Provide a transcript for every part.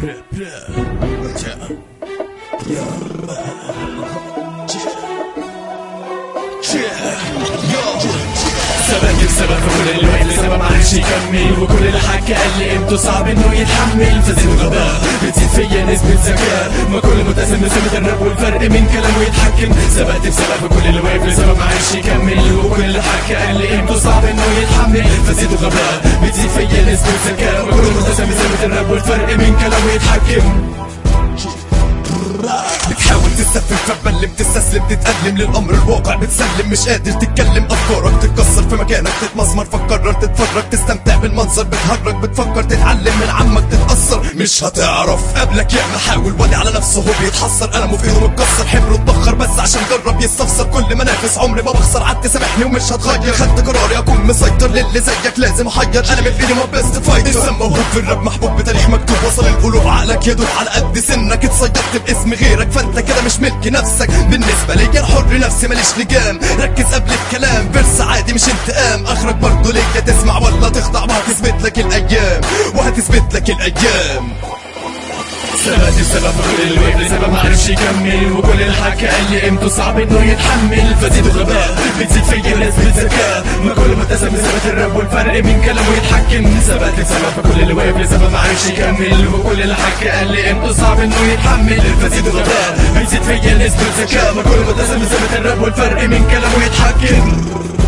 سبب سبب كل الوقت سبب معرفش يكمل وكل اللي حكى قال لي قيمته صعب انه يتحمل فزيد غباء بتزيد فيا نسبة ذكاء ما كل متسم بسبب الراب والفرق من كلامه يتحكم سبقت بسبب كل اللي واقف لسبب معرفش يكمل وكل اللي حكى قال لي قيمته صعب انه يتحمل فزيد غباء بتزيد فيا نسبة ذكاء ما كل متسم بسبب الراب والفرق من كلامه يتحكم بتحاول تسفل فبلم تستسلم تتألم للأمر الواقع بتسلم مش قادر تتكلم أفكارك تتكسر في مكانك تتمسمر فكرر تتفرج تستمتع بالمنظر بتهرج بتفكر تتعلم من عمك تتأثر مش هتعرف قبلك يعمل حاول ولي على نفسه هو بيتحسر قلمه في ايده متكسر حبره اتبخر بس عشان جرب يستفسر كل منافس عمري ما بخسر عدت سامحني ومش هتغير خدت قراري اكون مسيطر للي زيك لازم احير انا من ايدي ما بيست فايتر اسم موهوب في الراب محبوب بتاريخ مكتوب وصل القلوب عقلك يدوب على قد سنك اتصيدت باسم غيرك فانت كده مش ملك نفسك بالنسبة ليا الحر نفسي ماليش لجام ركز قبل الكلام فيرس عادي مش انتقام اخرك برضه ليا تسمع ولا تخضع وهتثبت لك الايام وهتثبت لك الايام سبب بسبب كل الوقت سبب معرفش يكمل وكل اللي حكى قال لي قيمته صعب انه يتحمل فزيد غباء بتزيد فيا نسبة ذكاء ما كل متسم بسبب الراب والفرق من كلامه يتحكم سبقت بسبب كل اللي واقف لسبب معرفش يكمل وكل اللي حكى قال لي قيمته صعب انه يتحمل فزيد غباء بتزيد فيا نسبة ذكاء ما كل متسم بسبب الراب والفرق من كلامه يتحكم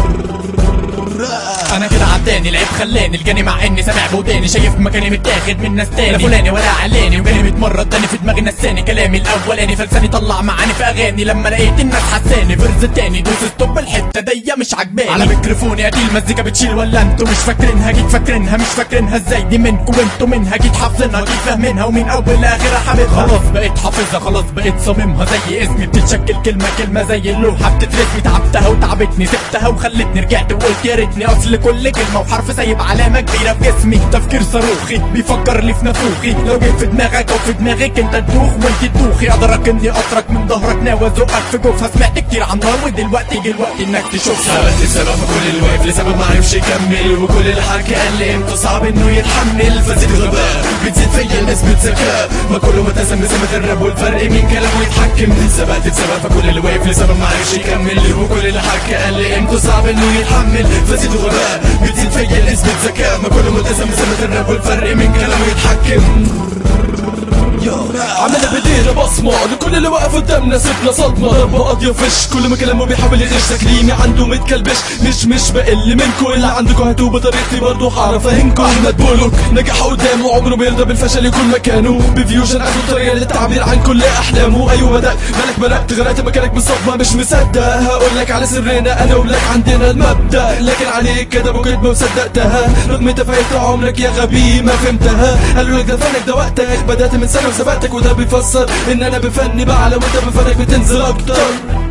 انا كده عداني العيب خلاني الجاني مع اني سامع بوداني شايف مكاني متاخد من ناس تاني لا فلاني ولا علاني وجاني متمرة اداني في دماغي نساني كلامي الاولاني فلساني طلع معاني في اغاني لما لقيت الناس حساني فرز التاني دوس ستوب الحته دي مش عجباني على ميكروفوني ادي المزيكا بتشيل ولا انتوا مش فاكرينها جيت فاكرينها مش فاكرينها ازاي دي منكم وانتوا منها جيت حافظينها جيت فاهمينها ومن اول لاخرها حاببها خلاص بقيت حافظها خلاص بقيت صاممها زي اسمي بتتشكل كلمه كلمه زي اللوحه بتترسمي تعبتها وتعبتني سبتها وخلتني رجعت وقلت يا ريتني اصل كل كلمه وحرف سايب علامه كبيره في جسمي تفكير صاروخي بيفكر لي في نافوخي لو جيت في دماغك او في دماغك انت تدوخ وانت تدوخي اقدرك اني اطرك من ظهرك ناوي ازقك في جوفها سمعت كتير عن نار ودلوقتي جه الوقت انك تشوفها سبب بسبب كل اللي واقف لسبب معرفش يكمل وكل اللي حكى قال لي قيمته صعب انه يتحمل فزيد غباء بتزيد فيا نسبة ذكاء ما كله متسم بسمة الراب والفرق من كلامه يتحكم سبقت بسبب فكل اللي واقف لسبب معرفش يكمل وكل اللي حكى قال لي قيمته صعب انه يتحمل فزيد غباء بتزيد فيا نسبة ذكاء ما كله متسم بسمة الراب والفرق من كلامه يتحكم عملنا بايدينا بصمة لكل اللي واقف قدامنا سيبنا صدمة ضربة قاضية فش كل ما كلامه بيحاول يغش تكليمي عنده متكلبش مش مش بقل منكو اللي عندكو هاتوه بطريقتي برضه هعرف افهمكو احمد بولوك نجح قدامه عمره ما يرضى بالفشل يكون مكانه بفيوجن عنده طريقة للتعبير عن كل احلامه ايوه بدأت مالك بدأت غرقت مكانك بالصدمة مش مصدق هقول لك على سرنا انا ولك عندنا المبدأ لكن عليك كدب وكدبة وصدقتها رغم انت فايت عمرك يا غبي ما فهمتها قالوا لك ده فنك ده وقتك بدأت من سنة وسبقتك وده بيفسر ان انا بفني بعلى وانت بفنك بتنزل اكتر